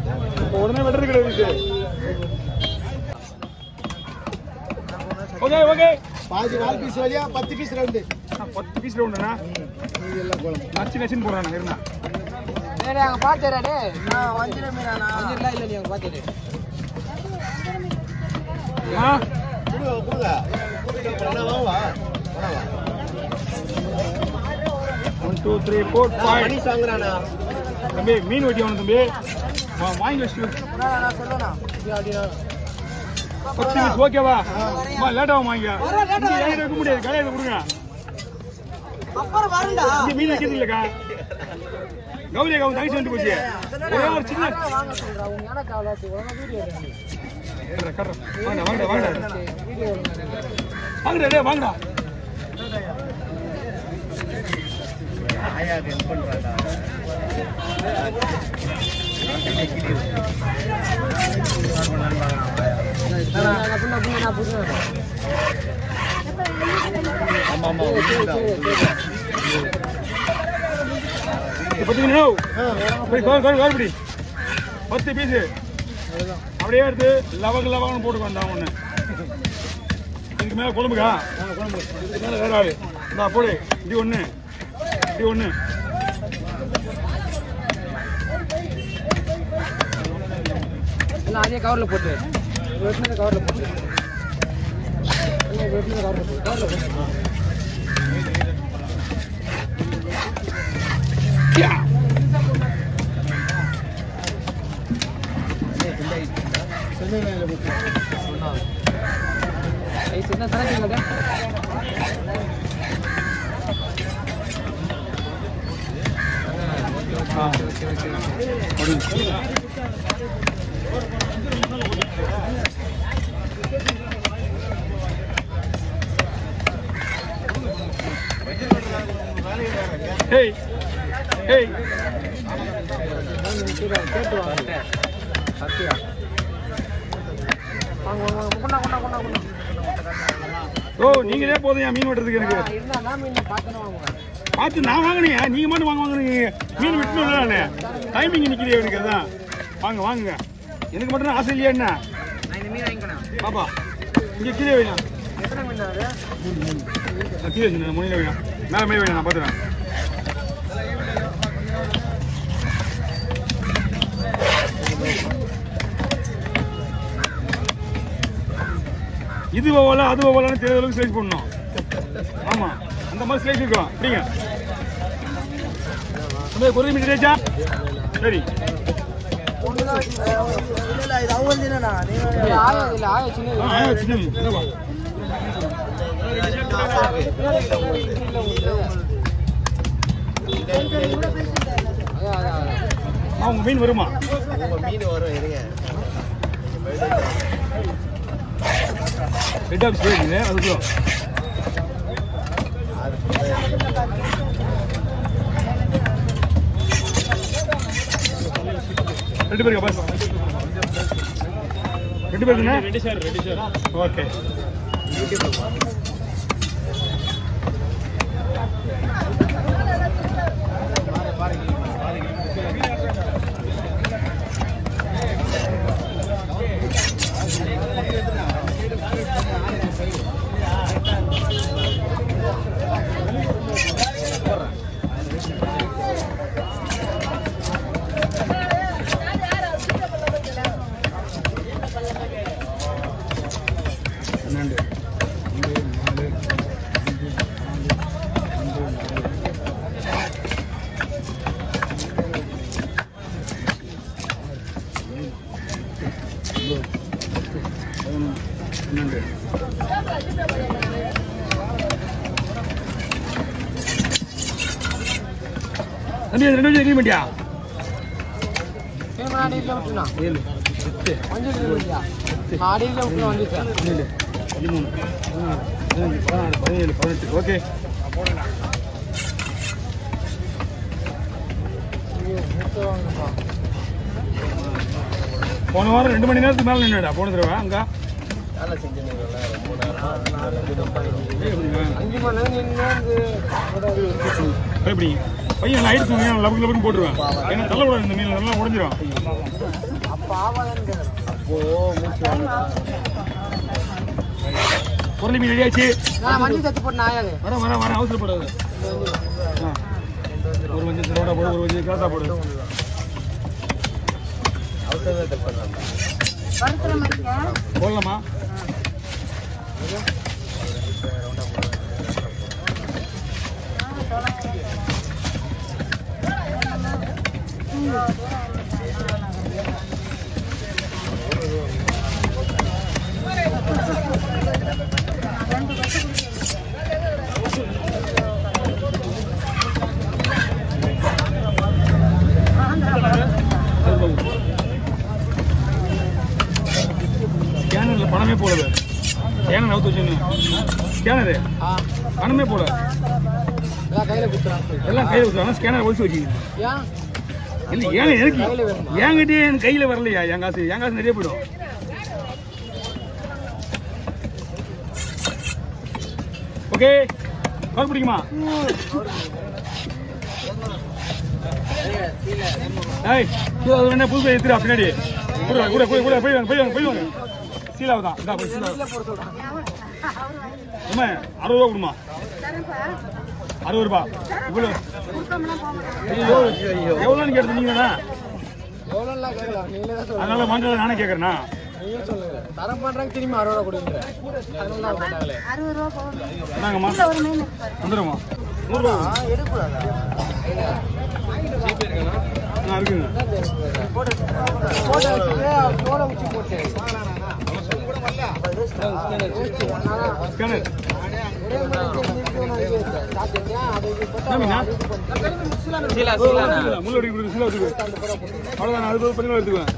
உடனே வெட்டுறது கிடையாது ஓகே ஓகே பாதி நாலு பீஸ் வழியா பத்து பீஸ் ரெண்டு பத்து பீஸ் ரவுண்டுண்ணா இது எல்லாம் குழம்பு நச்சு நச்சுன்னு போடுறாங்க இருந்தா டேய் அங்க பாத்துறா டேய் நான் வஞ்சிர மீனானா வஞ்சிரலாம் இல்ல நீ அங்க பாத்துடு ஆ கொடுங்க கொடுங்க வாங்குவா one two three four five Manish வாங்குறானா தம்பி மீன் வெட்டி வாங்க தம்பி வா- வாங்கி வச்சுட்டு நான் நான் சொல்லனா அப்படினா பத்து பீஸ் ஓகேவா அம்மா லேட்டாக வாங்க இங்க ஏன் வைக்க முடியாது கடையில் கொடுங்க அப்புறம் வரண்டா இங்க மீன் வைக்கிறது இல்லக்கா கௌரி அக்கா உன் தங்கச்சி வந்து போச்சு ஒரே ஒரு சின்ன வாங்க சொல்றா உங்க எனக்கு அவ்வளவு ஒழுங்கா வீடியோ எடுங்க கட்டுறேன், கட்டுறேன். வாங்கடா வாங்கடா வாங்கடா வீடியோ எடுங்க வாங்கடா டேய் வாங்கடா ஆயா ஹெல்ப் பண்றாடா நான் புண்ணா புண்ணா நான் புண்ணா ஆமா ஆமா பத்து மீன் அப்படி கோர் கோர் கோர் பிடி பத்து பீஸு அப்படியே எடுத்து லவக்கு லவகன்னு போட்டுக்கோ அந்த ஒன்று இதுக்கு மேலே குழம்புக்கா இதுக்கு மேலே வேற ஆளு இந்தா போடு இது ஒன்று இது ஒன்று இல்ல அதே கவர்ல போட்டு வெட்டின கவர்ல போட்டு இல்ல வெட்டின கவர்ல போட்டு கவர்ல போட்டு சென்னையில போட்டு ஐஸ் என்ன சரக்கு ஆ ஹேய் ஹேய் கேட்டு வாங்க சத்தியா வாங்க வாங்க வாங்க கொண்டா கொண்டா கொண்டா கொண்டா ஓ நீங்களே போதும் என் மீன் வெட்டுறதுக்கு எனக்கு இருந்தா நான் மீன் பார்த்தேன்னு வாங்குவேன் பார்த்து நான் வாங்கினீங்க நீங்க மட்டும் வாங்க வாங்குறீங்க மீன் விட்டுணும் நானு டைமிங் நிக்கிறேன் எனக்கு அதான் வாங்க வாங்குங்க எனக்கு மட்டும் ஆசை இல்லையா என்ன நான் இந்த மீன் வாங்கிக்கணும் பாப்பா இங்க கீழே வேணும் எத்தனை மீன் அது கீழே வச்சு முனையில வேணும் மேலே மேலே வேணும் நான் பார்த்துறேன் இது போல அது போலன்னு தெரியாத அளவுக்கு ஸ்லைஸ் பண்ணணும் ஆமா அந்த மாதிரி ஸ்லைஸ் இருக்கும் அப்படிங்க தம்பி, குருவி மீன் தேய்ச்சா சரி இது அவங்க தானே ஆயா இல்ல ஆயா ஆ, சின்ன ஆ, சின்ன மீன் என்னப்பா? அதான் அதான் அதான் ஆ, உங்க மீன் வருமா உங்க மீன் வரும் இருங்க ஹெட் ஆஃபீஸ் போயிருக்கீங்க அதுக்குள்ள ரெண்டு பேருக்கா பாஸ் ரெண்டு பேருக்குண்ணே ரெண்டு சார் ரெண்டு சார் ஓகே பன்னெண்டு ரெண்டு நாலு அஞ்சு நாலு ரெண்டு நாலு பன்னெண்டு தம்பி அது ரெண்டு வச்சு எக்ரிமெண்ட்டியா மீன் அடியில் விட்டுனா ஏழு எட்டு அஞ்சு விட்டுயா அடியில் விட்டுனா வந்து சார் பதினேழு பதிமூணு பதினாறு பதினஞ்சு பதினாறு பதினேழு பதினெட்டு ஓகே போன வாரம் ரெண்டு மணி நேரத்துக்கு மேலே நின்றுடா போன தடவை அங்க வேலை செஞ்சுருந்தீங்களா ரொம்ப நேரம் அஞ்சு மணி நேரம் நின்று எப்படி பையன் நான் ஆயிடுச்சு மீன் லபக்கு லபக்குன்னு போட்டுருவேன் ஏன்னா தள்ளக்கூடாது இந்த மீன் நல்லா உடஞ்சிரும் அப்ப ஆவாதான்னு கேக்குறேன் அப்போ மூச்சு வாங்க. பொருளை மீன் ரெடியாச்சு நான் மஞ்சள் சத்து போட்டு ஆயாது வர வர வர அவசரப்படாது ஆ. ஒரு வஞ்சம் ரோடா போடு ஒரு வஞ்சம் கிளாஸா போடு அவசரமே தப்பு பண்றாங்க. போடலாமா ஸ்கேனர்ல பணமே போடல ஸ்கேனர் நவுத்து வச்சுன்னு ஸ்கேனரு ஆ பணமே போட எல்லாம் கையில குத்துறான் எல்லாம் கையில் வச்சுருவாங்க ஸ்கேனர் ஒழிச்சு வச்சுக்கீங்க ஏன் இல்லை ஏன் எனக்கு கையில வேணுமா? என்கிட்டயே எனக்கு கையில் வரலையா என் காசு என் காசு நிறைய போயிடும் ஓகே கால் பிடிக்குமா ஏய் கீழே அது வேணா புதுசு எடுத்துடா பின்னாடி கூட கூட கூட கூட போய் வாங்க போய் வாங்க போய் வாங்க சீலாவை தான் இந்தா போய் சீலாவை போட சொல்றான் அம்மா அறுபது ரூபா கொடுமா அறுபது ரூபா இவ்வளோ ஐயோ எவ்வளோன்னு கேட்டு நீங்க தானே எவ்வளோ எல்லாம் கேட்கல நீங்களே தான் சொல்லுங்க அதனால மண்டல நானே கேட்கறேனா நீங்களே சொல்லுங்க தரம் பண்றாங்க திரும்பி அறுபது ரூபா கொடுங்க அதனால தான் மாட்டாங்களே என்னங்கம்மா வந்துடுமா நூறுரூவா ஆ இருக்குங்க போட வச்சு போட உச்சி போட்டு ஸ்கேனர் ஒரே மாதிரி சாப்பிட்டேன் அது இது போட்டா என்னங்கண்ணா சீலா முள்ளு அடிக்க கொடுத்து சீலா வச்சுக்கோ அவ்வளோதான் நான் அது பண்ணி எடுத்துக்குவேன்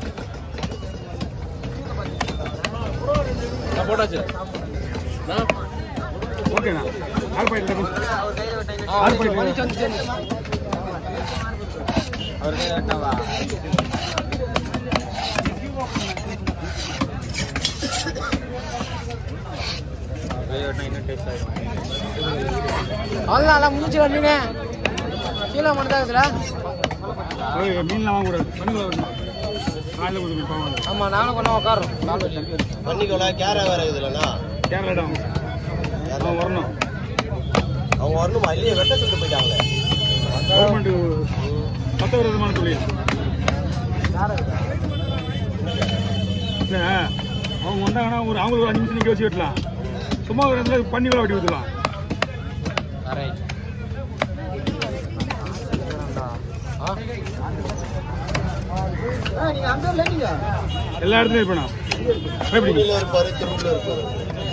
போட்டாச்சு ஓகேண்ணா ஆறு பாயிண்ட் ஆறு பாயிண்ட் அவ்வளோதான் எல்லாம் முடிச்சு வந்துங்க கீழே மட்டும் தான் இருக்குல்ல ஏய், மீன்லாம் வாங்கக்கூடாது பண்ணுங்களா வரணும் காலையில் கொடுத்து போவாங்க ஆமாம் நானும் கொஞ்சம் உட்காரோம் கால் வச்சு பண்ணிக்கோல கேரா வேற இருக்குதுல்லண்ணா கேரளாடா அவன் வரணும் அவங்க வரணுமா இல்லையே வெட்ட சொல்லிட்டு போயிட்டாங்களே கவர்மெண்ட் சட்டவிரோதமான தொழில் இல்ல, அவங்க வந்தாங்கன்னா ஒரு அவங்களுக்கு ஒரு அஞ்சு நிமிஷம் நிக்க வச்சு வெட்டலாம் சும்மா ஒரு இடத்துல பண்ணி கூட வெட்டி ஊற்றலாம் நீங்க அந்த நீங்க எல்லா இடத்துலையும் இருப்பேன் எப்படி திரும்பில இருப்பாரு திரும்பில இருப்பாரு